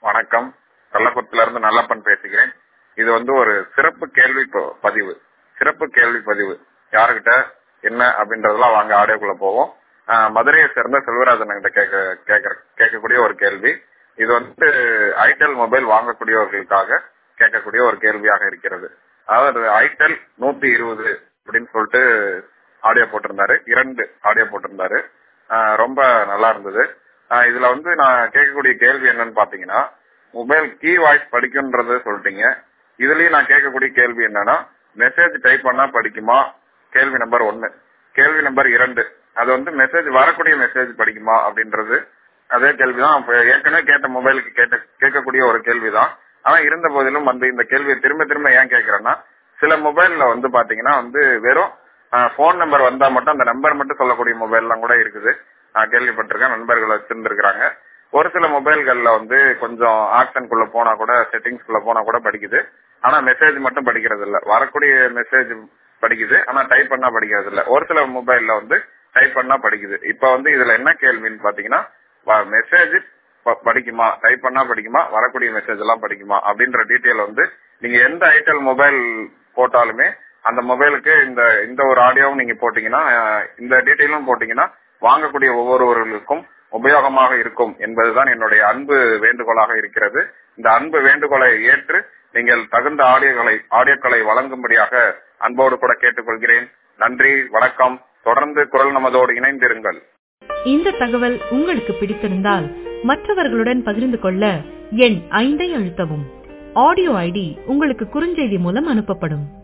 வணக்கம் கள்ளக்குளத்துல இருந்து நல்லப்பன் பேசுகிறேன் இது வந்து ஒரு சிறப்பு கேள்வி ப- பதிவு சிறப்பு கேள்வி பதிவு யாருகிட்ட என்ன அப்படின்றதெல்லாம் வாங்க ஆடியோக்குள்ள போவோம் ஆஹ் மதுரையை சேர்ந்த செல்வராஜன் கிட்ட கேட்க கேட்க கேட்கக்கூடிய ஒரு கேள்வி இது வந்து ஐடெல் மொபைல் வாங்கக்கூடியவர்களுக்காக கேட்கக்கூடிய ஒரு கேள்வியாக இருக்கிறது அதாவது ஐடெல் நூத்தி இருபது அப்படின்னு சொல்லிட்டு ஆடியோ போட்டிருந்தாரு இரண்டு ஆடியோ போட்டிருந்தாரு ஆஹ் ரொம்ப நல்லா இருந்தது ஆஹ் இதுல வந்து நான் கேட்கக்கூடிய கேள்வி என்னன்னு பாத்தீங்கன்னா மொபைல் கீ வாய்ஸ் படிக்கும்ன்றது சொல்லிட்டீங்க இதுலயும் நான் கேட்கக்கூடிய கேள்வி என்னன்னா மெசேஜ் டைப் பண்ணா படிக்குமா கேள்வி நம்பர் ஒன்னு கேள்வி நம்பர் இரண்டு அது வந்து மெசேஜ் வரக்கூடிய மெசேஜ் படிக்குமா அப்படின்றது அதே கேள்விதான் அப்ப ஏற்கனவே கேட்ட மொபைலுக்கு கேட்ட கேட்கக்கூடிய ஒரு கேள்விதான் ஆனா இருந்த போதிலும் வந்து இந்த கேள்வியை திரும்ப திரும்ப ஏன் கேட்கறேன்னா சில மொபைல்ல வந்து பாத்தீங்கன்னா வந்து வெறும் போன் நம்பர் வந்தா மட்டும் அந்த நம்பர் மட்டும் சொல்லக்கூடிய மொபைல்லாம் கூட இருக்குது நான் கேள்விப்பட்டிருக்கேன் நண்பர்கள் வச்சிருந்திருக்கிறாங்க ஒரு சில மொபைல்கள்ல வந்து கொஞ்சம் ஆப்ஷனுக்குள்ள போனா கூட செட்டிங்ஸ்குள்ள போனா கூட படிக்குது ஆனா மெசேஜ் மட்டும் படிக்கிறது இல்ல வரக்கூடிய மெசேஜ் படிக்குது ஆனா டைப் பண்ணா படிக்கிறது இல்ல ஒரு சில மொபைல்ல வந்து டைப் பண்ணா படிக்குது இப்ப வந்து இதுல என்ன கேள்வின்னு பாத்தீங்கன்னா மெசேஜ் படிக்குமா டைப் பண்ணா படிக்குமா வரக்கூடிய மெசேஜ் எல்லாம் படிக்குமா அப்படின்ற டீட்டெயில் வந்து நீங்க எந்த ஐட்டல் மொபைல் போட்டாலுமே அந்த மொபைலுக்கு இந்த இந்த ஒரு ஆடியோவும் நீங்க போட்டீங்கன்னா அஹ், இந்த டீட்டெயிலும் போட்டீங்கன்னா வாங்கக்கூடிய ஒவ்வொருவர்களுக்கும் உபயோகமாக இருக்கும் என்பதுதான் என்னுடைய அன்பு வேண்டுகோளாக இருக்கிறது இந்த அன்பு வேண்டுகோளை ஏற்று நீங்கள் தகுந்த ஆடியோகளை ஆடியோக்களை வழங்கும்படியாக அன்போடு கூட கேட்டுக்கொள்கிறேன் நன்றி வணக்கம் தொடர்ந்து குரல் நமதோடு இணைந்திருங்கள் இந்த தகவல் உங்களுக்கு பிடித்திருந்தால் மற்றவர்களுடன் பகிர்ந்து கொள்ள எண் ஐந்தை அழுத்தவும் ஆடியோ ஐடி உங்களுக்கு குறுஞ்செய்தி மூலம் அனுப்பப்படும்